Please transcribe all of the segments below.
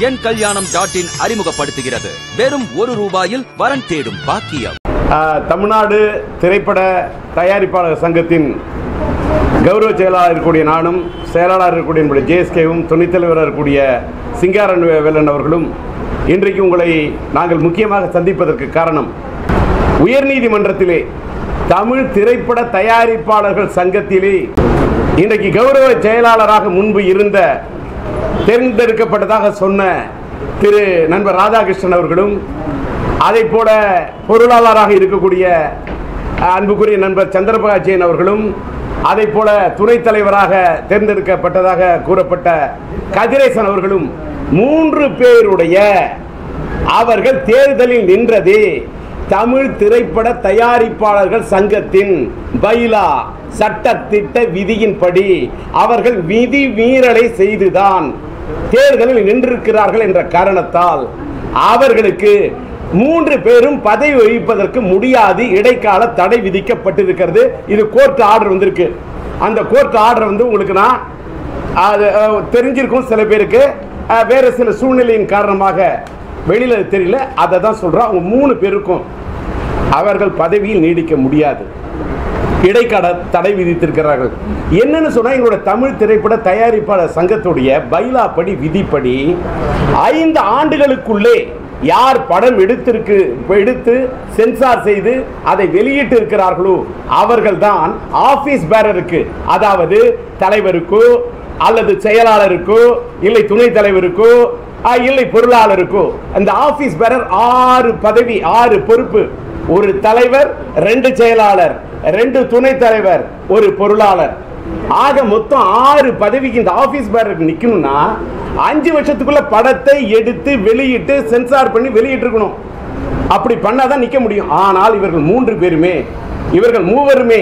என் கல்யாணம் dot in அறிமுகப்படுத்துகிறது வெறும் ஒரு ரூபாயில் வரன் தேடும் பாக்கியம் ஆஹ், தமிழ்நாடு திரைப்பட தயாரிப்பாளர் சங்கத்தின் கௌரவ செயலாளர் இருக்கக்கூடிய நானும் செயலாளர் இருக்கக்கூடிய நம்முடைய ஜேஎஸ்கேவும் துணைத் தலைவராக இருக்கக்கூடிய சிங்காரன் வே- வேலன் அவர்களும் இன்றைக்கு உங்களை நாங்கள் முக்கியமாக சந்திப்பதற்கு காரணம் உயர்நீதிமன்றத்திலே தமிழ் திரைப்பட தயாரிப்பாளர்கள் சங்கத்திலே இன்றைக்கு கௌரவ செயலாளராக முன்பு இருந்த தேர்ந்தெடுக்கப்பட்டதாக சொன்ன திரு நண்பர் ராதாகிருஷ்ணன் அவர்களும் அதை போல பொருளாளராக இருக்கக்கூடிய அன்புக்குரிய நண்பர் சந்திரபாஜியன் அவர்களும் அதை போல துணைத் தலைவராக தேர்ந்தெடுக்கப்பட்டதாக கூறப்பட்ட கதிரேசன் அவர்களும் மூன்று பேருடைய அவர்கள் தேர்தலில் நின்றது தமிழ் திரைப்பட தயாரிப்பாளர்கள் சங்கத்தின் பைலா சட்டத்திட்ட விதியின்படி அவர்கள் விதி மீறலை செய்துதான் தேர்தலில் நின்றிருக்கிறார்கள் என்ற காரணத்தால் அவர்களுக்கு மூன்று பேரும் பதவி வகிப்பதற்கு முடியாது இடைக்கால தடை விதிக்கப்பட்டிருக்கிறது இது கோர்ட் ஆர்டர் வந்திருக்கு அந்த கோர்ட் ஆர்டர் வந்து உங்களுக்கு நான் அது அஹ், தெரிஞ்சிருக்கும் சில பேருக்கு அஹ், வேற சில சூழ்நிலையின் காரணமாக வெளியில அது தெரியல அதை தான் சொல்றோம் அவங்க மூணு பேருக்கும் அவர்கள் பதவியில் நீடிக்க முடியாது இடைக்கால தடை விதித்திருக்கிறார்கள் என்னன்னு சொன்னா எங்களோட தமிழ் திரைப்பட தயாரிப்பாளர் சங்கத்துடைய பைலா படி விதிப்படி ஐந்து ஆண்டுகளுக்குள்ளே யார் படம் எடுத்திருக்கு எடுத்து சென்சார் செய்து அதை வெளியிட்டு இருக்கிறார்களோ அவர்கள்தான் ஆபீஸ் பேரருக்கு அதாவது தலைவருக்கோ அல்லது செயலாளருக்கோ இல்லை துணைத் தலைவருக்கோ ஆ, இல்லை பொருளாளருக்கோ அந்த ஆபீஸ் பேரர் ஆறு பதவி ஆறு பொறுப்பு ஒரு தலைவர் ரெண்டு செயலாளர் ரெண்டு துணைத் தலைவர் ஒரு பொருளாளர் ஆக மொத்தம் ஆறு பதவிக்கு இந்த ஆபீஸ் பேரருக்கு நிக்கணும்னா அஞ்சு வருஷத்துக்குள்ள படத்தை எடுத்து வெளியிட்டு சென்சார் பண்ணி வெளியிட்டிருக்கணும் அப்படி பண்ணாதான் நிக்க முடியும் ஆனால் இவர்கள் மூன்று பேருமே இவர்கள் மூவருமே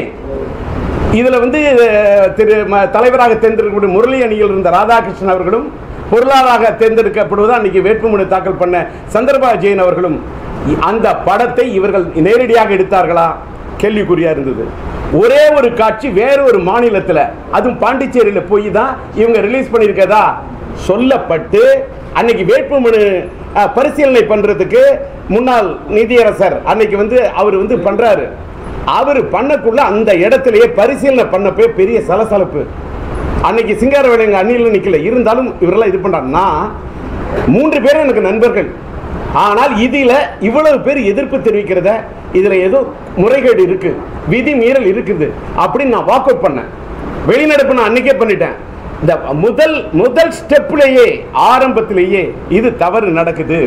இதுல வந்து அஹ், திரு ம- தலைவராக தேர்ந்தெடுக்கக்கூடிய முரளி அணியில் இருந்த ராதாகிருஷ்ணன் அவர்களும் பொருளாளராக தேர்ந்தெடுக்கப்படுவதா அன்னைக்கு வேட்புமனு தாக்கல் பண்ண சந்திரபா ஜெயின் அவர்களும் இ- அந்த படத்தை இவர்கள் நேரடியாக எடுத்தார்களா கேள்விக்குறியா இருந்தது ஒரே ஒரு காட்சி வேற ஒரு மாநிலத்தில் அதுவும் பாண்டிச்சேரியில் போய் தான் இவங்க ரிலீஸ் பண்ணியிருக்கதா சொல்லப்பட்டு அன்னைக்கு வேட்புமனு அஹ், பரிசீலனை பண்றதுக்கு முன்னாள் நீதியரசர் அன்னைக்கு வந்து அவர் வந்து பண்றாரு அவர் பண்ணக்குள்ள அந்த இடத்திலேயே பரிசீலனை பண்ணப்போ பெரிய சலசலப்பு அன்னைக்கு சிங்காரவேலை எங்க அணியில் நிக்கல இருந்தாலும் இவரெல்லாம் இது பண்றாங்கன்னா மூன்று பேரும் எனக்கு நண்பர்கள் ஆனால் இதில் இவ்வளவு பேர் எதிர்ப்பு தெரிவிக்கிறத இதுல ஏதோ முறைகேடு இருக்கு விதி மீறல் இருக்குது அப்படின்னு நான் வாக் அவுட் பண்ணேன் வெளிநடப்பு நான் அன்னைக்கே பண்ணிட்டேன் இந்த முதல் முதல் ஸ்டெப்லேயே ஆரம்பத்திலேயே இது தவறு நடக்குது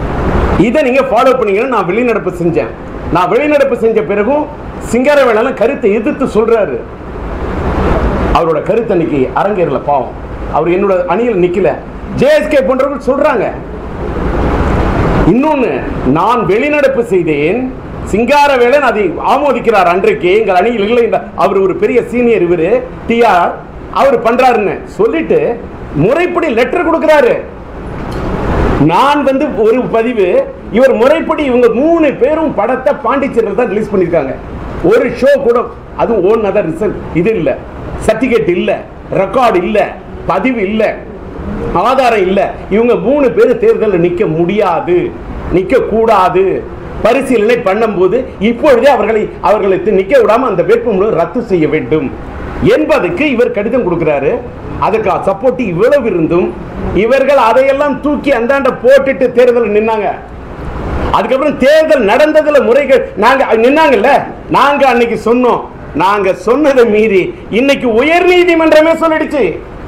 இதை நீங்க ஃபாலோ பண்ணீங்கன்னு நான் வெளிநடப்பு செஞ்சேன் நான் வெளிநடப்பு செஞ்ச பிறகும் சிங்காரவேலன் கருத்தை எதிர்த்து சொல்றாரு அவரோட கருத்து அன்னைக்கு அரங்கேறல பாவம் அவர் என்னோட அணியில் நிக்கல ஜேஎஸ்கே போன்றவர்கள் சொல்றாங்க இன்னொன்னு நான் வெளிநடப்பு செய்தேன் சிங்காரவேலன் அதை ஆமோதிக்கிறார் அன்றைக்கு எங்கள் அணியில் இல்லை என்ற- அவர் ஒரு பெரிய சீனியர் இவரு டிஆர் அவர் பண்றாருன்னு சொல்லிட்டு முறைப்படி லெட்டர் கொடுக்கிறாரு நான் வந்து ஒரு பதிவு இவர் முறைப்படி இவங்க மூணு பேரும் படத்தை பாண்டிச்சேரியில் தான் ரிலீஸ் பண்ணியிருக்காங்க ஒரு ஷோ கூட அது ஓன் அதர் ரிசல்ட் இது இல்ல சர்டிபிகேட் இல்ல ரெக்கார்டு இல்ல பதிவு இல்ல ஆதாரம் இல்ல இவங்க மூணு பேர் தேர்தலில் நிக்க முடியாது நிக்க கூடாது பரிசீலனை பண்ணும்போது இப்பொழுதே அவர்களை அவர்களை நிக்க விடாம அந்த வேட்புமனு ரத்து செய்ய வேண்டும் என்பதுக்கு இவர் கடிதம் கொடுக்கிறாரு அதுக்கு சப்போர்ட் இவ்வளவு இருந்தும் இவர்கள் அதையெல்லாம் தூக்கி அந்தாண்ட போட்டுட்டு தேர்தல் நின்னாங்க அதுக்கப்புறம் தேர்தல் நடந்ததுல முறைகள் நாங்க நின்னாங்கல்ல நாங்க அன்னைக்கு சொன்னோம் நாங்க சொன்னதை மீறி இன்னைக்கு உயர் நீதிமன்றமே சொல்லிடுச்சு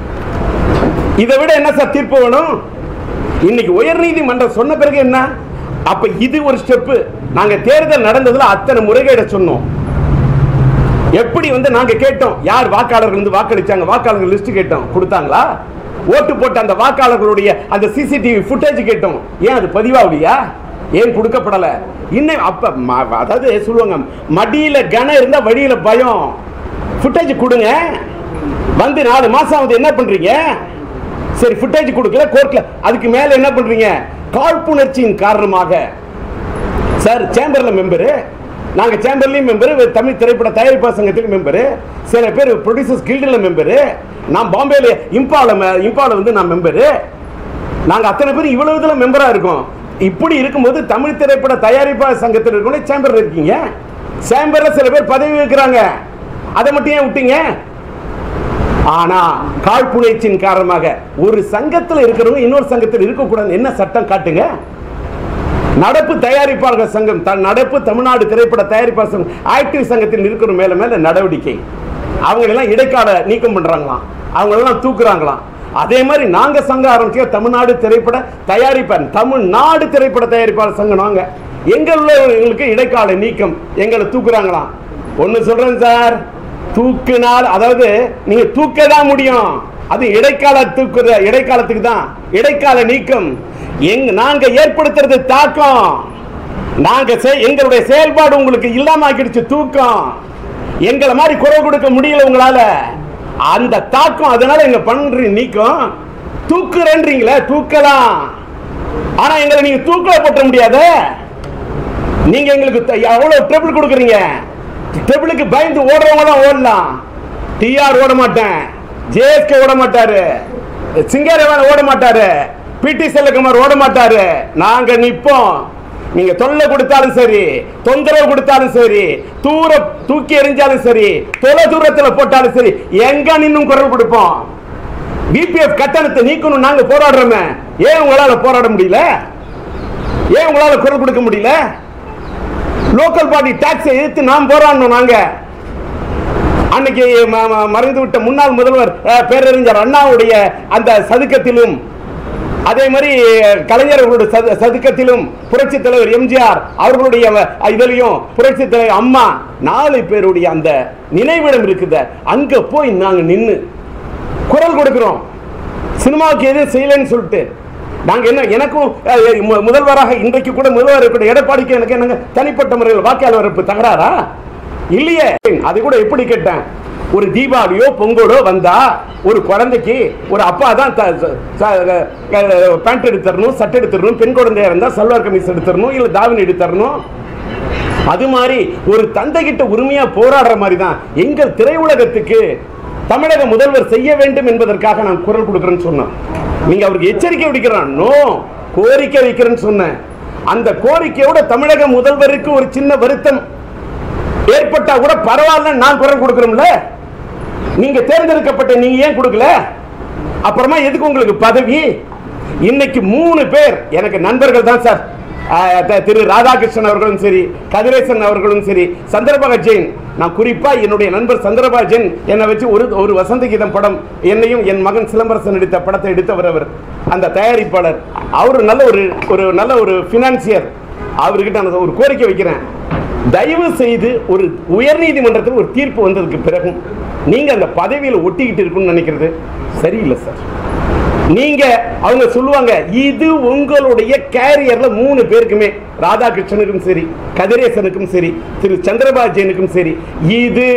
இதை விட என்ன சார் தீர்ப்பு வேணும் இன்னைக்கு உயர் நீதிமன்றம் சொன்ன பிறகு என்ன அப்ப இது ஒரு ஸ்டெப் நாங்க தேர்தல் நடந்ததுல அத்தனை முறைகேட சொன்னோம் எப்படி வந்து நாங்க கேட்டோம் யார் வாக்காளர்கள் வந்து வாக்களிச்சாங்க வாக்காளர்கள் லிஸ்ட் கேட்டோம் கொடுத்தாங்களா ஓட்டு போட்ட அந்த வாக்காளர்களுடைய அந்த சிசிடிவி ஃபுட்டேஜ் கேட்டோம் ஏன் அது பதிவாகலையா ஏன் கொடுக்கப்படல இன்னும் அப்ப ம- அதாவது சொல்லுவாங்க மடியில கனம் இருந்தா வழியில பயம் ஃபுட்டேஜ் கொடுங்க வந்து நாலு மாசம் ஆகுது என்ன பண்றீங்க சரி ஃபுட்டேஜ் கொடுக்கல கோர்ட்ல அதுக்கு மேல என்ன பண்றீங்க காழ்ப்புணர்ச்சியின் காரணமாக சார் சேம்பர்ல மெம்பரு நாங்க சேம்பர்லயும் மெம்பர் தமிழ் திரைப்பட தயாரிப்பாளர் சங்கத்திலும் மெம்பரு சில பேர் ப்ரொடியூசர்ஸ் கில்டில் மெம்பரு நான் பாம்பேல இம்பால இம்பால வந்து நான் மெம்பரு நாங்க அத்தனை பேர் இவ்வளவு இதுல மெம்பரா இருக்கோம் இப்படி இருக்கும்போது தமிழ் திரைப்பட தயாரிப்பாளர் சங்கத்தில் இருக்கணும் சேம்பர்ல இருக்கீங்க சேம்பர்ல சில பேர் பதவி வைக்கிறாங்க அதை மட்டும் ஏன் விட்டீங்க ஆனா காழ்ப்புணர்ச்சியின் காரணமாக ஒரு சங்கத்தில் இருக்கிறவங்க இன்னொரு சங்கத்தில் இருக்கக்கூடாது என்ன சட்டம் காட்டுங்க நடப்பு தயாரிப்பாளர்கள் சங்கம் த- நடப்பு தமிழ்நாடு திரைப்பட தயாரிப்பாளர் சங்கம் ஆக்டிவ் சங்கத்தில் இருக்கிற மேல மேல நடவடிக்கை அவங்க எல்லாம் இடைக்கால நீக்கம் பண்றாங்களாம் அவங்க எல்லாம் தூக்குறாங்களாம் அதே மாதிரி நாங்க சங்கம் ஆரம்பிச்ச தமிழ்நாடு திரைப்பட தயாரிப்பாளர் தமிழ்நாடு திரைப்பட தயாரிப்பாளர் சங்கம் நாங்க எங்களுக்கு இடைக்கால நீக்கம் எங்களை தூக்குறாங்களாம் ஒன்னு சொல்றேன் சார் தூக்குனால் அதாவது நீங்க தூக்க தான் முடியும் அது இடைக்கால தூக்குற இடைக்காலத்துக்கு தான் இடைக்கால நீக்கம் எங்க நாங்க ஏற்படுத்துறது தாக்கம் நாங்க செய்- எங்களுடைய செயல்பாடு உங்களுக்கு இல்லாம ஆக்கிடுச்சு தூக்கம் எங்களை மாதிரி குரல் கொடுக்க முடியல உங்களால அந்த தாக்கம் அதனால எங்க பண்ற நீக்கம் தூக்குறேன்றீங்களே தூக்கலாம் ஆனா எங்களை நீங்க தூக்கல போட்ட முடியாத நீங்க எங்களுக்கு த- எவ்வளவு ட்ரிபிள் கொடுக்குறீங்க ட்ரிபிளுக்கு பயந்து ஓடுறவங்க தான் ஓடலாம் டிஆர் ஓட மாட்டேன் ஜேஎஸ்கே ஓட மாட்டாரு சிங்காரவன் ஓட மாட்டாரு பிடி செல்லகுமார் ஓட மாட்டாரு நாங்க நிப்போம் நீங்க தொல்லை கொடுத்தாலும் சரி தொந்தரவு கொடுத்தாலும் சரி தூர தூக்கி எறிஞ்சாலும் சரி தொலை தூரத்துல போட்டாலும் சரி எங்க நின்னும் குரல் கொடுப்போம் பிபிஎஃப் கட்டணத்தை நீக்கணும் நாங்க போராடுறோமே ஏன் உங்களால போராட முடியல ஏன் உங்களால குரல் கொடுக்க முடியல லோக்கல் பாடி டாக்ஸை எதிர்த்து நாம் போராடணும் நாங்க அன்னைக்கு ம- ம- மறைந்து விட்ட முன்னாள் முதல்வர் அஹ், பேரறிஞர் அண்ணாவுடைய அந்த சதுக்கத்திலும் அதே மாதிரி கலைஞர் அவர்களுடைய சது- சதுக்கத்திலும் புரட்சி தலைவர் எம்ஜிஆர் அவர்களுடைய அஹ், இதுலயும் புரட்சி தலைவர் அம்மா நாலு பேருடைய அந்த நினைவிடம் இருக்குது அங்க போய் நாங்க நின்னு குரல் கொடுக்கிறோம் சினிமாவுக்கு எதுவும் செய்யலைன்னு சொல்லிட்டு நாங்க என்ன எனக்கும் அஹ், மு- முதல்வராக இன்றைக்கு கூட முதல்வர் இருக்கிற எடப்பாடிக்கு எனக்கு என்னங்க தனிப்பட்ட முறையில் வாக்காளர் வரப்பு தகராறா இல்லையே அது கூட எப்படி கேட்டேன் ஒரு தீபாவளியோ பொங்கலோ வந்தா ஒரு குழந்தைக்கு ஒரு அப்பா தான் பேண்ட் எடுத்துறணும் சட்டை எடுத்துடணும் பெண் குழந்தையா இருந்தா சல்வார் கமிஸ் எடுத்துடணும் இல்ல தாவணி எடுத்துடணும் அது மாதிரி ஒரு தந்தை கிட்ட உரிமையா போராடுற மாதிரி தான் எங்கள் திரையுலகத்துக்கு தமிழக முதல்வர் செய்ய வேண்டும் என்பதற்காக நான் குரல் கொடுக்கிறேன்னு சொன்னேன் நீங்க அவருக்கு எச்சரிக்கை விடுக்கிறான் நோ கோரிக்கை வைக்கிறேன்னு சொன்னேன் அந்த கோரிக்கையோட தமிழக முதல்வருக்கு ஒரு சின்ன வருத்தம் ஏற்பட்டா கூட பரவாயில்ல நான் குரல் கொடுக்கிறோம்ல நீங்க தேர்ந்தெடுக்கப்பட்ட நீங்க ஏன் கொடுக்கல அப்புறமா எதுக்கு உங்களுக்கு பதவி இன்னைக்கு மூணு பேர் எனக்கு நண்பர்கள் தான் சார் ஆஹ் த- திரு ராதாகிருஷ்ணன் அவர்களும் சரி கதிரேசன் அவர்களும் சரி சந்திரபாக ஜெயின் நான் குறிப்பா என்னுடைய நண்பர் சந்திரபாக ஜெயின் என்னை வச்சு ஒரு ஒரு வசந்த கீதம் படம் என்னையும் என் மகன் சிலம்பரசன் எடுத்த படத்தை எடுத்தவர் அவர் அந்த தயாரிப்பாளர் அவர் நல்ல ஒரு ஒரு நல்ல ஒரு பினான்சியர் அவர்கிட்ட நான் ஒரு கோரிக்கை வைக்கிறேன் தயவு செய்து ஒரு உயர்நீதிமன்றத்தில் ஒரு தீர்ப்பு வந்ததுக்கு பிறகும் நீங்க அந்த பதவியில் ஒட்டிக்கிட்டு இருக்குன்னு நினைக்கிறது சரியில்லை சார் நீங்க அவங்க சொல்லுவாங்க இது உங்களுடைய கேரியர்ல மூணு பேருக்குமே ராதாகிருஷ்ணனுக்கும் சரி கதிரேசனுக்கும் சரி திரு சந்திரபாஜனுக்கும் சரி இது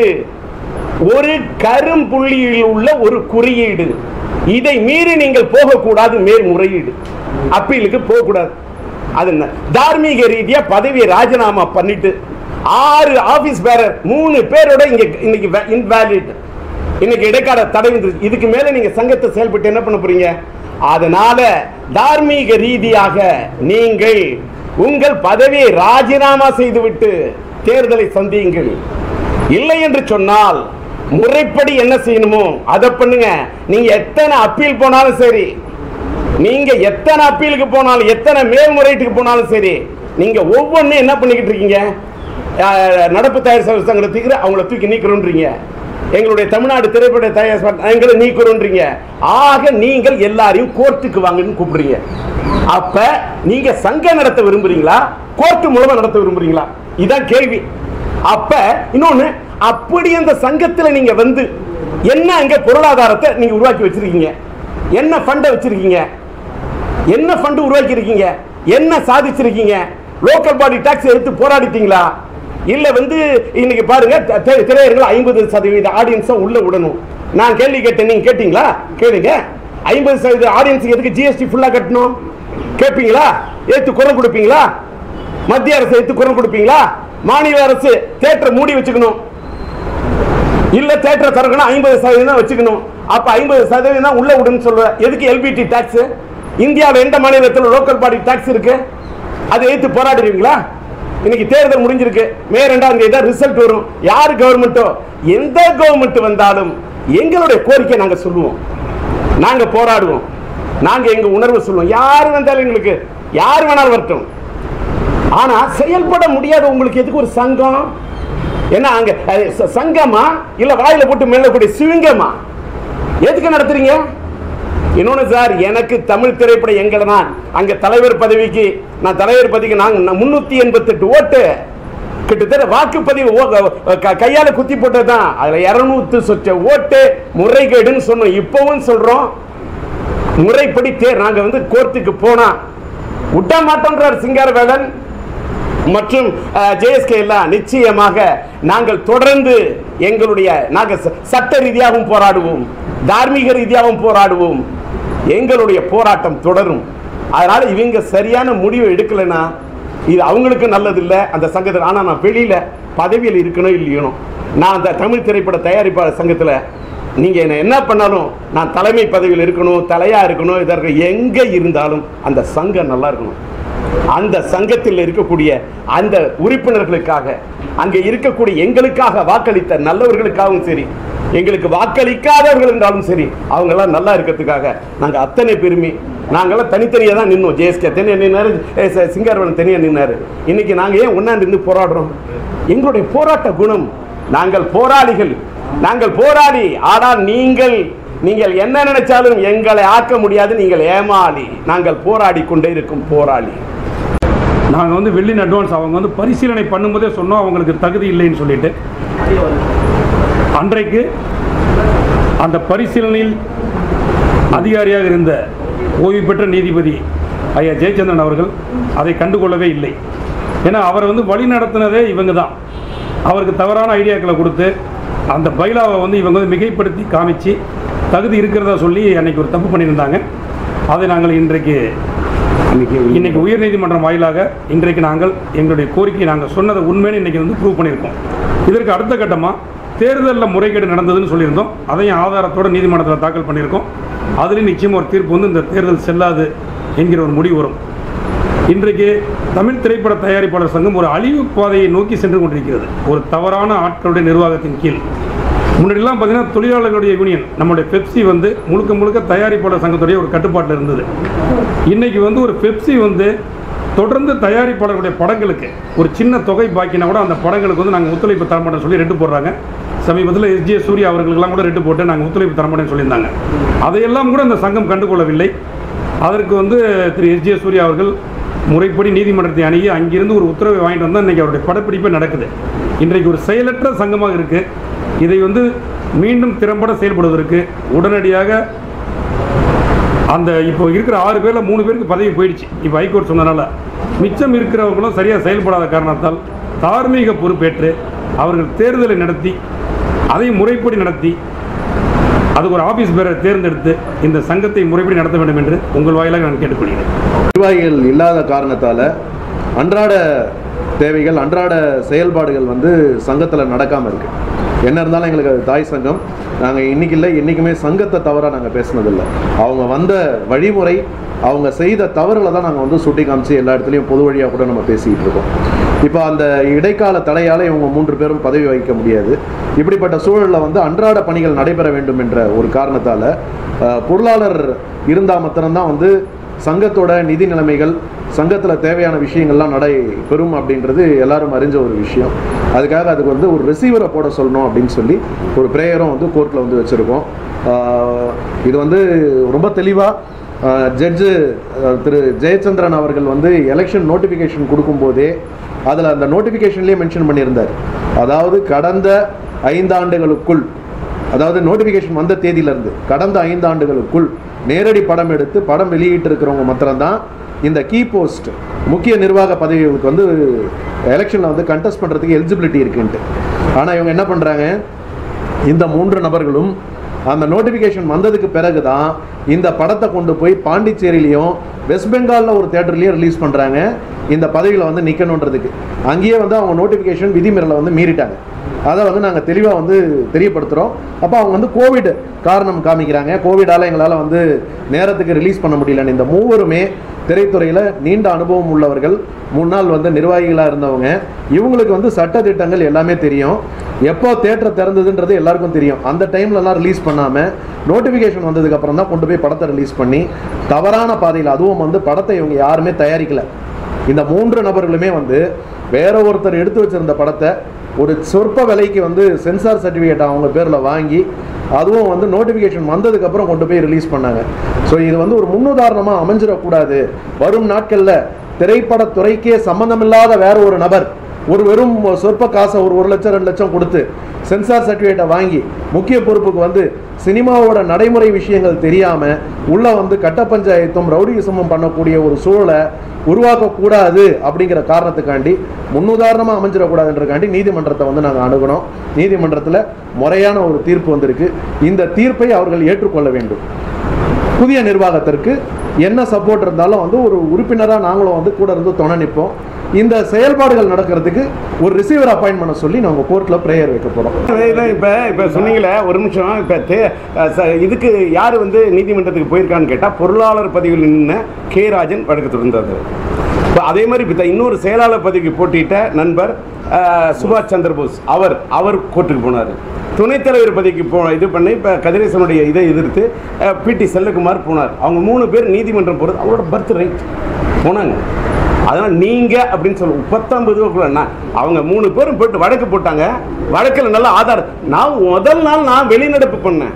ஒரு கரும்புள்ளியில் உள்ள ஒரு குறியீடு இதை மீறி நீங்கள் போகக்கூடாது மேல்முறையீடு அப்பீலுக்கு போகக்கூடாது அது என்ன? தார்மீக ரீதியா பதவியை ராஜினாமா பண்ணிட்டு ஆறு ஆபீஸ் பேரர் மூணு பேரோட இங்க இன்னைக்கு இன்வாலிட் இன்னைக்கு இடைக்கால தடை வந்துருச்சு இதுக்கு மேல நீங்க சங்கத்தை செயல்பட்டு என்ன பண்ண போறீங்க அதனால தார்மீக ரீதியாக நீங்கள் உங்கள் பதவியை ராஜினாமா செய்துவிட்டு தேர்தலை சந்தியுங்கள் இல்லை என்று சொன்னால் முறைப்படி என்ன செய்யணுமோ அதை பண்ணுங்க நீங்க எத்தனை அப்பீல் போனாலும் சரி நீங்க எத்தனை அப்பீலுக்கு போனாலும் எத்தனை மேல்முறையீட்டுக்கு போனாலும் சரி நீங்க ஒவ்வொன்றும் என்ன பண்ணிக்கிட்டு இருக்கீங்க அஹ், நடப்பு தயார் சங்க- சங்கத்தை தூக்கி அவங்கள தூக்கி நீக்கிறோன்றீங்க எங்களுடைய தமிழ்நாடு திரைப்பட தயார் சங்க- எங்களை நீக்கிறோன்றீங்க ஆக நீங்கள் எல்லாரையும் கோர்ட்டுக்கு வாங்கன்னு கூப்பிடுறீங்க அப்ப நீங்க சங்கம் நடத்த விரும்புறீங்களா கோர்ட்டு மூலமா நடத்த விரும்புறீங்களா இதான் கேள்வி அப்ப இன்னொன்னு அப்படி அந்த சங்கத்துல நீங்க வந்து என்ன அங்க பொருளாதாரத்தை நீங்க உருவாக்கி வச்சிருக்கீங்க என்ன ஃபண்டை வச்சிருக்கீங்க என்ன ஃபண்ட் உருவாக்கி இருக்கீங்க என்ன சாதிச்சிருக்கீங்க லோக்கல் பாடி டாக்ஸ் எடுத்து போராடிட்டீங்களா இல்ல வந்து இன்னைக்கு பாருங்க த- தி- திரையரங்குல ஐம்பது சதவீத ஆடியன்ஸை உள்ள விடணும் நான் கேள்வி கேட்டேன் நீங்க கேட்டீங்களா கேளுங்க ஐம்பது சதவீத ஆடியன்ஸுக்கு எதுக்கு ஜிஎஸ்டி ஃபுல்லா கட்டணும் கேட்பீங்களா ஏத்து குரல் கொடுப்பீங்களா மத்திய அரசு எடுத்து குரல் கொடுப்பீங்களா மாநில அரசு தேட்டரை மூடி வச்சுக்கணும் இல்ல தேட்டரை திறக்கணும் ஐம்பது சதவீதம் வச்சுக்கணும் அப்ப ஐம்பது சதவீதம் உள்ள விடுன்னு சொல்ற எதுக்கு எல்பிடி டாக்ஸ் இந்தியாவில் எந்த மாநிலத்தில் லோக்கல் பாடி டாக்ஸ் இருக்கு அதை எதிர்த்து போராடுறீங்களா இன்னைக்கு தேர்தல் முடிஞ்சிருக்கு மே ரெண்டாம் தேதி தான் ரிசல்ட் வரும் யார் கவர்மெண்ட்டோ எந்த கவர்மெண்ட் வந்தாலும் எங்களுடைய கோரிக்கை நாங்க சொல்லுவோம் நாங்க போராடுவோம் நாங்க எங்க உணர்வு சொல்லுவோம் யார் வந்தாலும் எங்களுக்கு யார் வேணாலும் வரட்டும் ஆனா செயல்பட முடியாத உங்களுக்கு எதுக்கு ஒரு சங்கம் என்ன அங்க அது ச- சங்கமா இல்ல வாயில போட்டு மேலக்கூடிய சிவிங்கமா எதுக்கு நடத்துறீங்க இன்னொன்னு சார் எனக்கு தமிழ் திரைப்படம் எங்களை தான் அங்க தலைவர் பதவிக்கு நான் தலைவர் பதவிக்கு நாங்க முன்னூத்தி எண்பத்தெட்டு ஓட்டு கிட்டத்தட்ட வாக்குப்பதிவு ஓ- க- கையால குத்தி போட்டது தான் அதுல இருநூத்து சொச்ச ஓட்டு முறைகேடுன்னு சொன்னோம் இப்பவும் சொல்றோம் முறைப்படி தேர் நாங்க வந்து கோர்ட்டுக்கு போனா விட்ட மாட்டோன்றார் சிங்காரவேலன் மற்றும் ஜேஎஸ்கே எல்லாம் நிச்சயமாக நாங்கள் தொடர்ந்து எங்களுடைய நாங்கள் ச- சட்ட ரீதியாகவும் போராடுவோம் தார்மீக ரீதியாகவும் போராடுவோம் எங்களுடைய போராட்டம் தொடரும் அதனால இவங்க சரியான முடிவை எடுக்கலைன்னா இது அவங்களுக்கு நல்லது இல்லை அந்த சங்கத்தில் ஆனால் நான் வெளியில பதவியில் இருக்கணும் இல்லையோ நான் அந்த தமிழ் திரைப்பட தயாரிப்பாளர் சங்கத்தில் நீங்க என்ன என்ன பண்ணாலும் நான் தலைமை பதவியில் இருக்கணும் தலையா இருக்கணும் இதற்கு எங்க இருந்தாலும் அந்த சங்கம் நல்லா இருக்கணும் அந்த சங்கத்தில் இருக்கக்கூடிய அந்த உறுப்பினர்களுக்காக அங்கே இருக்கக்கூடிய எங்களுக்காக வாக்களித்த நல்லவர்களுக்காகவும் சரி எங்களுக்கு வாக்களிக்காதவர்கள் இருந்தாலும் சரி அவங்க எல்லாம் நல்லா இருக்கிறதுக்காக நாங்க அத்தனை பெருமை நாங்கெல்லாம் தனித்தனியாக தான் நின்னோம் ஜேஎஸ்கே தனியாக நின்னாரு ஏ, ச- சிங்காரவன் தனியாக நின்னாரு இன்னைக்கு நாங்க ஏன் ஒண்ணா நின்று போராடுறோம் எங்களுடைய போராட்ட குணம் நாங்கள் போராளிகள் நாங்கள் போராடி ஆனால் நீங்கள் நீங்கள் என்ன நினைச்சாலும் எங்களை ஆக்க முடியாது நீங்கள் ஏமாளி நாங்கள் போராடி கொண்டே இருக்கும் போராளி நாங்கள் வந்து வெள்ளின் அட்வான்ஸ் அவங்க வந்து பரிசீலனை பண்ணும்போதே சொன்னோம் அவங்களுக்கு தகுதி இல்லைன்னு சொல்லிட்டு அன்றைக்கு அந்த பரிசீலனையில் அதிகாரியாக இருந்த ஓய்வு பெற்ற நீதிபதி ஐயா ஜெயச்சந்திரன் அவர்கள் அதை கண்டுகொள்ளவே இல்லை ஏன்னா அவரை வந்து வழி நடத்தினதே இவங்க தான் அவருக்கு தவறான ஐடியாக்களை கொடுத்து அந்த பைலாவை வந்து இவங்க வந்து மிகைப்படுத்தி காமிச்சு தகுதி இருக்கிறதா சொல்லி அன்னைக்கு ஒரு தப்பு பண்ணியிருந்தாங்க அதை நாங்கள் இன்றைக்கு இன்னைக்கு உயர்நீதிமன்றம் வாயிலாக இன்றைக்கு நாங்கள் எங்களுடைய கோரிக்கை நாங்கள் சொன்னதை உண்மைன்னு இன்னைக்கு வந்து ப்ரூவ் பண்ணியிருக்கோம் இதற்கு அடுத்த கட்டமாக தேர்தலில் முறைகேடு நடந்ததுன்னு சொல்லியிருந்தோம் அதையும் ஆதாரத்தோட நீதிமன்றத்தில் தாக்கல் பண்ணியிருக்கோம் அதுலேயும் நிச்சயமாக ஒரு தீர்ப்பு வந்து இந்த தேர்தல் செல்லாது என்கிற ஒரு முடிவு வரும் இன்றைக்கு தமிழ் திரைப்பட தயாரிப்பாளர் சங்கம் ஒரு அழிவு பாதையை நோக்கி சென்று கொண்டிருக்கிறது ஒரு தவறான ஆட்களுடைய நிர்வாகத்தின் கீழ் முன்னாடிலாம் பார்த்தீங்கன்னா தொழிலாளர்களுடைய யூனியன் நம்முடைய பெப்சி வந்து முழுக்க முழுக்க தயாரிப்பாளர் சங்கத்துடைய ஒரு கட்டுப்பாட்டில் இருந்தது இன்னைக்கு வந்து ஒரு பெப்சி வந்து தொடர்ந்து தயாரிப்பாளர்களுடைய படங்களுக்கு ஒரு சின்ன தொகை பாக்கினா கூட அந்த படங்களுக்கு வந்து நாங்கள் ஒத்துழைப்பு தரமாட்டோம் சொல்லி ரெட்டு போடுறாங்க சமீபத்தில் எஸ்ஜே சூர்யா அவர்களுக்கெல்லாம் கூட ரெட்டு போட்டு நாங்கள் ஒத்துழைப்பு தரமாட்டேன்னு சொல்லியிருந்தாங்க அதையெல்லாம் கூட அந்த சங்கம் கண்டுகொள்ளவில்லை அதற்கு வந்து திரு எஸ்ஜே சூர்யா அவர்கள் முறைப்படி நீதிமன்றத்தை அணுகி அங்கிருந்து ஒரு உத்தரவை வாங்கிட்டு வந்தால் இன்றைக்கி அவருடைய படப்பிடிப்பே நடக்குது இன்றைக்கு ஒரு செயலற்ற சங்கமாக இருக்குது இதை வந்து மீண்டும் திறம்பட செயல்படுவதற்கு உடனடியாக அந்த இப்போ இருக்கிற ஆறு பேரில் மூணு பேருக்கு பதவி போயிடுச்சு இப்போ ஹைகோர்ட் சொன்னனால மிச்சம் இருக்கிறவங்களும் சரியாக செயல்படாத காரணத்தால் தார்மீக பொறுப்பேற்று அவர்கள் தேர்தலை நடத்தி அதை முறைப்படி நடத்தி அதுக்கு ஒரு ஆபீஸ் பேரை தேர்ந்தெடுத்து இந்த சங்கத்தை முறைப்படி நடத்த வேண்டும் என்று உங்கள் வாயிலாக நான் கேட்டுக்கொள்கிறேன் நிர்வாகிகள் இல்லாத காரணத்தால் அன்றாட தேவைகள் அன்றாட செயல்பாடுகள் வந்து சங்கத்தில் நடக்காமல் இருக்கு என்ன இருந்தாலும் எங்களுக்கு அது தாய் சங்கம் நாங்கள் இன்னைக்கு இல்லை என்றைக்குமே சங்கத்தை தவறாக நாங்கள் பேசுனதில்லை அவங்க வந்த வழிமுறை அவங்க செய்த தவறுகளை தான் நாங்கள் வந்து சுட்டி காமிச்சு எல்லா இடத்துலையும் பொது வழியாக கூட நம்ம பேசிக்கிட்டு இருக்கோம் இப்போ அந்த இடைக்கால தடையால் இவங்க மூன்று பேரும் பதவி வகிக்க முடியாது இப்படிப்பட்ட சூழலில் வந்து அன்றாட பணிகள் நடைபெற வேண்டும் என்ற ஒரு காரணத்தால் பொருளாளர் இருந்தால் மாத்திரம்தான் வந்து சங்கத்தோட நிதி நிலைமைகள் சங்கத்தில் தேவையான விஷயங்கள்லாம் நடை பெறும் அப்படின்றது எல்லாரும் அறிஞ்ச ஒரு விஷயம் அதுக்காக அதுக்கு வந்து ஒரு ரிசீவரை போட சொல்லணும் அப்படின்னு சொல்லி ஒரு ப்ரேயரும் வந்து கோர்ட்டில் வந்து வச்சுருக்கோம் இது வந்து ரொம்ப தெளிவாக ஜட்ஜு திரு ஜெயச்சந்திரன் அவர்கள் வந்து எலெக்ஷன் நோட்டிஃபிகேஷன் கொடுக்கும்போதே அதில் அந்த நோட்டிஃபிகேஷன்லேயே மென்ஷன் பண்ணியிருந்தார் அதாவது கடந்த ஐந்தாண்டுகளுக்குள் அதாவது நோட்டிஃபிகேஷன் வந்த தேதியிலிருந்து கடந்த ஐந்து ஆண்டுகளுக்குள் நேரடி படம் எடுத்து படம் வெளியிட்டு இருக்கிறவங்க மாத்திரம்தான் இந்த கீ போஸ்ட் முக்கிய நிர்வாக பதவிகளுக்கு வந்து எலெக்ஷனில் வந்து கண்டெஸ்ட் பண்ணுறதுக்கு எலிஜிபிலிட்டி இருக்குன்ட்டு ஆனால் இவங்க என்ன பண்ணுறாங்க இந்த மூன்று நபர்களும் அந்த நோட்டிஃபிகேஷன் வந்ததுக்கு பிறகு தான் இந்த படத்தை கொண்டு போய் பாண்டிச்சேரியிலையும் வெஸ்ட் பெங்காலில் ஒரு தேட்டர்லேயும் ரிலீஸ் பண்ணுறாங்க இந்த பதவியில் வந்து நிற்கணுன்றதுக்கு அங்கேயே வந்து அவங்க நோட்டிஃபிகேஷன் விதிமீறலை வந்து மீறிட்டாங்க அதை வந்து நாங்கள் தெளிவாக வந்து தெரியப்படுத்துகிறோம் அப்போ அவங்க வந்து கோவிட் காரணம் காமிக்கிறாங்க கோவிடால் எங்களால் வந்து நேரத்துக்கு ரிலீஸ் பண்ண முடியலன்னு இந்த மூவருமே திரைத்துறையில் நீண்ட அனுபவம் உள்ளவர்கள் முன்னாள் வந்து நிர்வாகிகளாக இருந்தவங்க இவங்களுக்கு வந்து சட்ட திட்டங்கள் எல்லாமே தெரியும் எப்போ தேட்டர் திறந்ததுன்றது எல்லாருக்கும் தெரியும் அந்த டைம்லலாம் ரிலீஸ் பண்ணாமல் நோட்டிஃபிகேஷன் வந்ததுக்கு அப்புறம் தான் கொண்டு போய் படத்தை ரிலீஸ் பண்ணி தவறான பாதையில் அதுவும் வந்து படத்தை இவங்க யாருமே தயாரிக்கல இந்த மூன்று நபர்களுமே வந்து வேற ஒருத்தர் எடுத்து வச்சிருந்த படத்தை ஒரு சொற்ப விலைக்கு வந்து சென்சார் சர்டிஃபிகேட் அவங்க பேரில் வாங்கி அதுவும் வந்து நோட்டிஃபிகேஷன் வந்ததுக்கப்புறம் கொண்டு போய் ரிலீஸ் பண்ணாங்க ஸோ இது வந்து ஒரு முன்னுதாரணமாக அமைஞ்சிடக்கூடாது வரும் நாட்களில் திரைப்படத்துறைக்கே சம்மந்தமில்லாத வேற ஒரு நபர் ஒரு வெறும் சொற்ப காசை ஒரு ஒரு லட்சம் ரெண்டு லட்சம் கொடுத்து சென்சார் சர்டிஃபிகேட்டை வாங்கி முக்கிய பொறுப்புக்கு வந்து சினிமாவோட நடைமுறை விஷயங்கள் தெரியாமல் உள்ள வந்து கட்ட பஞ்சாயத்தும் ரவுடிசமும் பண்ணக்கூடிய ஒரு சூழலை உருவாக்கக்கூடாது அப்படிங்கிற காரணத்துக்காண்டி முன்னுதாரணமாக அமைஞ்சிடக்கூடாதுன்றக்காண்டி நீதிமன்றத்தை வந்து நாங்கள் அணுகுனோம் நீதிமன்றத்தில் முறையான ஒரு தீர்ப்பு வந்திருக்கு இந்த தீர்ப்பை அவர்கள் ஏற்றுக்கொள்ள வேண்டும் புதிய நிர்வாகத்திற்கு என்ன சப்போர்ட் இருந்தாலும் வந்து ஒரு உறுப்பினராக நாங்களும் வந்து கூட இருந்து துணை நிற்போம் இந்த செயல்பாடுகள் நடக்கிறதுக்கு ஒரு ரிசீவர் அப்பாயின்ட் பண்ண சொல்லி நாங்கள் கோர்ட்டில் ப்ரேயர் வைக்க போகிறோம் இல்லை இப்போ இப்போ சொன்னீங்களே ஒரு நிமிஷம் இப்போ தே அஹ் ச- இதுக்கு யார் வந்து நீதிமன்றத்துக்கு போயிருக்கான்னு கேட்டால் பொருளாளர் பதிவில் நின்ன கே ராஜன் வழக்கு தொடர்ந்தது இப்போ அதே மாதிரி இப்போ இன்னொரு செயலாளர் பதவிக்கு போட்டியிட்ட நண்பர் அஹ், சுபாஷ் சந்திரபோஸ் அவர் அவர் கோர்ட்டுக்கு போனார் துணைத் தலைவர் பதவிக்கு போ இது பண்ணி இப்போ கதிரேசனுடைய இதை எதிர்த்து பிடி செல்லகுமார் போனார் அவங்க மூணு பேர் நீதிமன்றம் போகிறது அவரோட பர்த் ரைட் போனாங்க அதனால் நீங்கள் அப்படின்னு சொல்லுவோம் பத்தொன்பது ரூபாய்க்குள்ளண்ணா அவங்க மூணு பேரும் போட்டு வழக்கு போட்டாங்க வழக்கில் நல்ல ஆதாரம் நான் முதல் நாள் நான் வெளிநடப்பு பண்ணேன்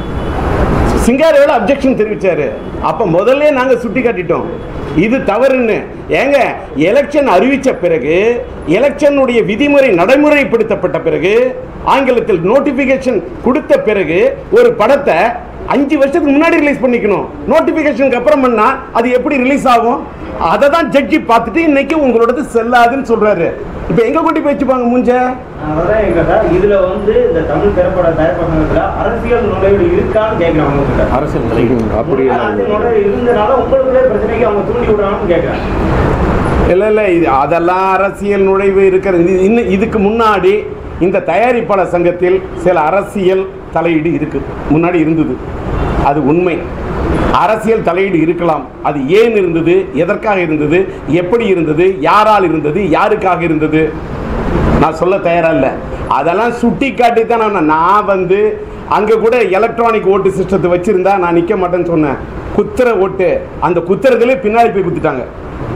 சிங்காரவேல அப்ஜெக்ஷன் தெரிவிச்சாரு அப்ப முதல்ல நாங்க சுட்டி காட்டிட்டோம் இது தவறுன்னு ஏங்க எலெக்ஷன் அறிவிச்ச பிறகு எலெக்ஷனுடைய விதிமுறை நடைமுறைப்படுத்தப்பட்ட பிறகு ஆங்கிலத்தில் நோட்டிபிகேஷன் கொடுத்த பிறகு ஒரு படத்தை அஞ்சு வருஷத்துக்கு முன்னாடி ரிலீஸ் பண்ணிக்கணும் நோட்டிபிகேஷனுக்கு அப்புறம் பண்ணா அது எப்படி ரிலீஸ் ஆகும் அதை தான் ஜட்ஜி பார்த்துட்டு இன்னைக்கு உங்களோடது செல்லாதுன்னு சொல்றாரு இப்போ எங்க கொண்டு போய் வச்சுப்பாங்க மூஞ்ச அதான் எங்க சார் இதுல வந்து இந்த தமிழ் திரைப்பட தயாரிப்பு சங்கத்துல அரசியல் நுழைவு இருக்கான்னு கேட்கிறேன் அவங்க கிட்ட அரசியல் அப்படி அரசியல் நுழைவு இருந்தனால உங்களுக்குள்ளே பிரச்சனைக்கு அவங்க தூண்டி விடுறாங்கன்னு கேட்கிறேன் இல்லை இல்லை இது அதெல்லாம் அரசியல் நுழைவு இருக்கிறது இது இன்னும் இதுக்கு முன்னாடி இந்த தயாரிப்பாளர் சங்கத்தில் சில அரசியல் தலையீடு இருக்கு முன்னாடி இருந்தது அது உண்மை அரசியல் தலையீடு இருக்கலாம் அது ஏன் இருந்தது எதற்காக இருந்தது எப்படி இருந்தது யாரால் இருந்தது யாருக்காக இருந்தது நான் சொல்ல தயாரா இல்லை அதெல்லாம் சுட்டி காட்டி தான் நான் நான் வந்து அங்கே கூட எலக்ட்ரானிக் ஓட்டு சிஸ்டத்தை வச்சிருந்தா நான் நிற்க மாட்டேன்னு சொன்னேன் குத்துற ஓட்டு அந்த குத்துறதுல பின்னாடி போய் குத்திட்டாங்க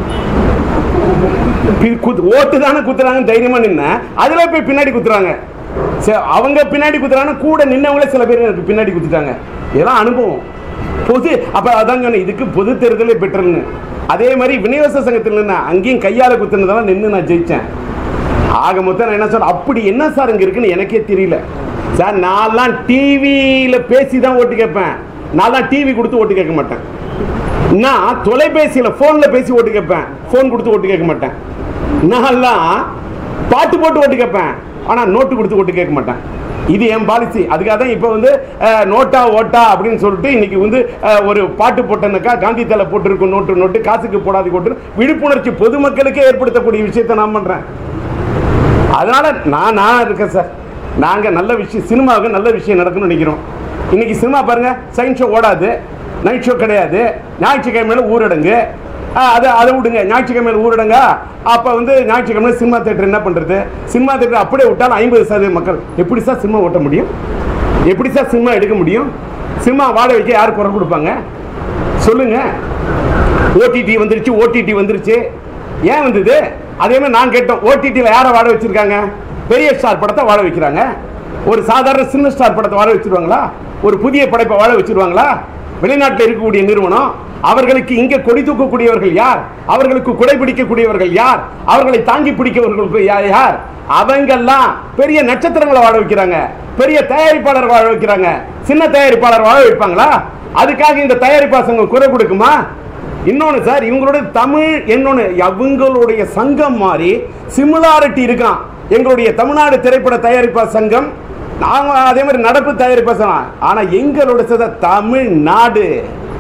பி- குத்து- ஓட்டு தானே குத்துறாங்க தைரியமா நின்ன அதுல போய் பின்னாடி குத்துறாங்க சரி, அவங்க பின்னாடி குத்துறாங்க கூட நின்னவங்களே சில பேர் எனக்கு பின்னாடி குத்திட்டாங்க இதெல்லாம் அனுபவம் பொது அப்ப அதான் சொன்னேன் இதுக்கு பொது தேர்தலே பெற்றல்னு அதே மாதிரி விநியோக சங்கத்தில் நின்ன அங்கேயும் கையால குத்துனதெல்லாம் நின்று நான் ஜெயிச்சேன் ஆக மொத்தம் நான் என்ன சொல்றேன் அப்படி என்ன சார் இங்க இருக்குன்னு எனக்கே தெரியல சார் நான்லாம் டிவியில பேசி தான் ஓட்டு கேட்பேன் நான்லாம் டிவி கொடுத்து ஓட்டு கேட்க மாட்டேன் நான் தொலைபேசியில் ஃபோனில் பேசி ஓட்டு கேட்பேன் ஃபோன் கொடுத்து ஓட்டு கேட்க மாட்டேன் நான்லாம் பாட்டு போட்டு ஓட்டு கேட்பேன் ஆனால் நோட்டு கொடுத்து ஓட்டு கேட்க மாட்டேன் இது என் பாலிசி அதுக்காக தான் இப்போ வந்து அஹ், நோட்டா ஓட்டா அப்படின்னு சொல்லிட்டு இன்னைக்கு வந்து அஹ், ஒரு பாட்டு போட்டேன்னாக்கா காந்தி தலை போட்டிருக்கும் நோட்டு நோட்டு காசுக்கு போடாது போட்டு விழிப்புணர்ச்சி பொதுமக்களுக்கே ஏற்படுத்தக்கூடிய விஷயத்தை நான் பண்ணுறேன் அதனால நான் நான் இருக்கேன் சார் நாங்கள் நல்ல விஷயம் சினிமாவுக்கு நல்ல விஷயம் நடக்கும்னு நினைக்கிறோம் இன்னைக்கு சினிமா பாருங்க சயின்ஸ் ஷோ ஓடாது நைட் ஷோ கிடையாது ஞாயிற்றுக்கிழமையில ஊரடங்கு ஆ, அதை அதை விடுங்க ஞாயிற்றுக்கிழமையில ஊரடங்க அப்போ வந்து ஞாயிற்றுக்கிழமை சினிமா தேட்டர் என்ன பண்ணுறது சினிமா தேட்டர் அப்படியே விட்டாலும் ஐம்பது சதவீத மக்கள் எப்படி சார் சினிமா ஓட்ட முடியும் எப்படி சார் சினிமா எடுக்க முடியும் சினிமா வாட வைக்க யார் குரல் கொடுப்பாங்க சொல்லுங்க ஓடிடி வந்துருச்சு ஓடிடி வந்துருச்சு ஏன் வந்தது அதே மாதிரி நான் கேட்டோம் ஓடிடியில் யாரை வாட வச்சிருக்காங்க பெரிய ஸ்டார் படத்தை வாட வைக்கிறாங்க ஒரு சாதாரண சின்ன ஸ்டார் படத்தை வாட வச்சிருவாங்களா ஒரு புதிய படைப்பை வாட வச்சிருவாங்களா வெளிநாட்டில் இருக்கக்கூடிய நிறுவனம் அவர்களுக்கு இங்கே கொடி தூக்கக்கூடியவர்கள் யார் அவர்களுக்கு குடை பிடிக்கக்கூடியவர்கள் யார் அவர்களை தாங்கி பிடிக்கவர்களுக்கு யார் யார் அவங்கெல்லாம் பெரிய நட்சத்திரங்களை வாழ வைக்கிறாங்க பெரிய தயாரிப்பாளர் வாழ வைக்கிறாங்க சின்ன தயாரிப்பாளர் வாழ வைப்பாங்களா அதுக்காக இந்த தயாரிப்பாளர் சங்கம் குறை கொடுக்குமா இன்னொன்று சார் இவங்களோட தமிழ் இன்னொன்று அவங்களுடைய சங்கம் மாதிரி சிமிலாரிட்டி இருக்கான் எங்களுடைய தமிழ்நாடு திரைப்பட தயாரிப்பாளர் சங்கம் நாங்கள் அதே மாதிரி நடப்பு தயாரிப்பாளர் சங்கம் ஆனால் எங்களோட சத தமிழ்நாடு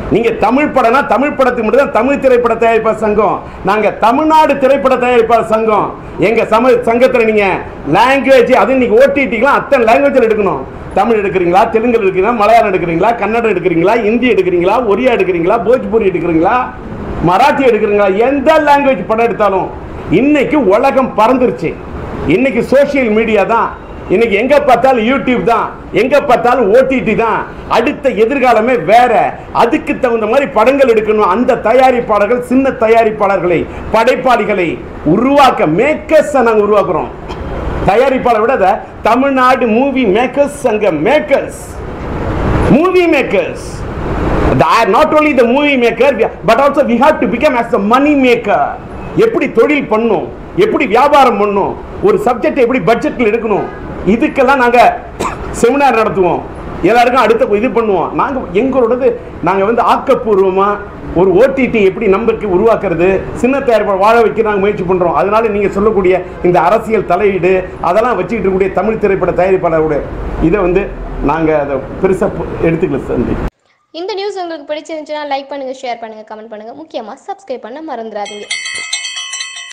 நீங்க தமிழ் படம்னா தமிழ் படத்துக்கு மட்டும் தான் தமிழ் திரைப்பட தயாரிப்பாளர் சங்கம் நாங்க தமிழ்நாடு திரைப்பட தயாரிப்பாளர் சங்கம் எங்க சம சங்கத்துல நீங்க லாங்குவேஜ் அது இன்னைக்கு ஓடிடிக்கலாம் அத்தனை லாங்குவேஜில் எடுக்கணும் தமிழ் எடுக்கிறீங்களா தெலுங்கு எடுக்கிறீங்களா மலையாளம் எடுக்கிறீங்களா கன்னடம் எடுக்கிறீங்களா ஹிந்தி எடுக்கிறீங்களா ஒரியா எடுக்கிறீங்களா போஜ்பூரி எடுக்கிறீங்களா மராத்தி எடுக்கிறீங்களா எந்த லாங்குவேஜ் படம் எடுத்தாலும் இன்னைக்கு உலகம் பறந்துருச்சு இன்னைக்கு சோஷியல் மீடியா தான் இன்னைக்கு எங்க பார்த்தாலும் யூடியூப் தான் எங்க பார்த்தாலும் ஓடிடி தான் அடுத்த எதிர்காலமே வேற அதுக்கு தகுந்த மாதிரி படங்கள் எடுக்கணும் அந்த தயாரிப்பாளர்கள் சின்ன தயாரிப்பாளர்களை படைப்பாளிகளை உருவாக்க மேக்கர்ஸ் நாங்க உருவாக்குறோம் தயாரிப்பாளர் விட அத தமிழ்நாடு மூவி மேக்கர்ஸ் சங்க makers movie makers not only the movie maker but also we have to become as the money maker எப்படி தொழில் பண்ணும் எப்படி வியாபாரம் பண்ணும் ஒரு சப்ஜெக்ட் எப்படி பட்ஜெட்ல எடுக்கணும் இதுக்கெல்லாம் நாங்க செமினார் நடத்துவோம் எல்லாருக்கும் அடுத்த இது பண்ணுவோம் நாங்க எங்களோடது நாங்க வந்து ஆக்கப்பூர்வமா ஒரு ஓடிடி எப்படி நம்பருக்கு உருவாக்குறது சின்ன தயாரிப்பாளர் வாழ வைக்க நாங்கள் முயற்சி பண்றோம் அதனால நீங்க சொல்லக்கூடிய இந்த அரசியல் தலையீடு அதெல்லாம் வச்சுக்கிட்டு இருக்கக்கூடிய தமிழ் திரைப்பட தயாரிப்பாளருடைய இதை வந்து நாங்க அதை பெருசா பு- எடுத்துக்கல சந்தி இந்த நியூஸ் உங்களுக்கு பிடிச்சிருந்துச்சுன்னா லைக் பண்ணுங்க ஷேர் பண்ணுங்க கமெண்ட் பண்ணுங்க முக்கியமா சப்ஸ்கிரைப் பண்ண மறந்துடாதீங்க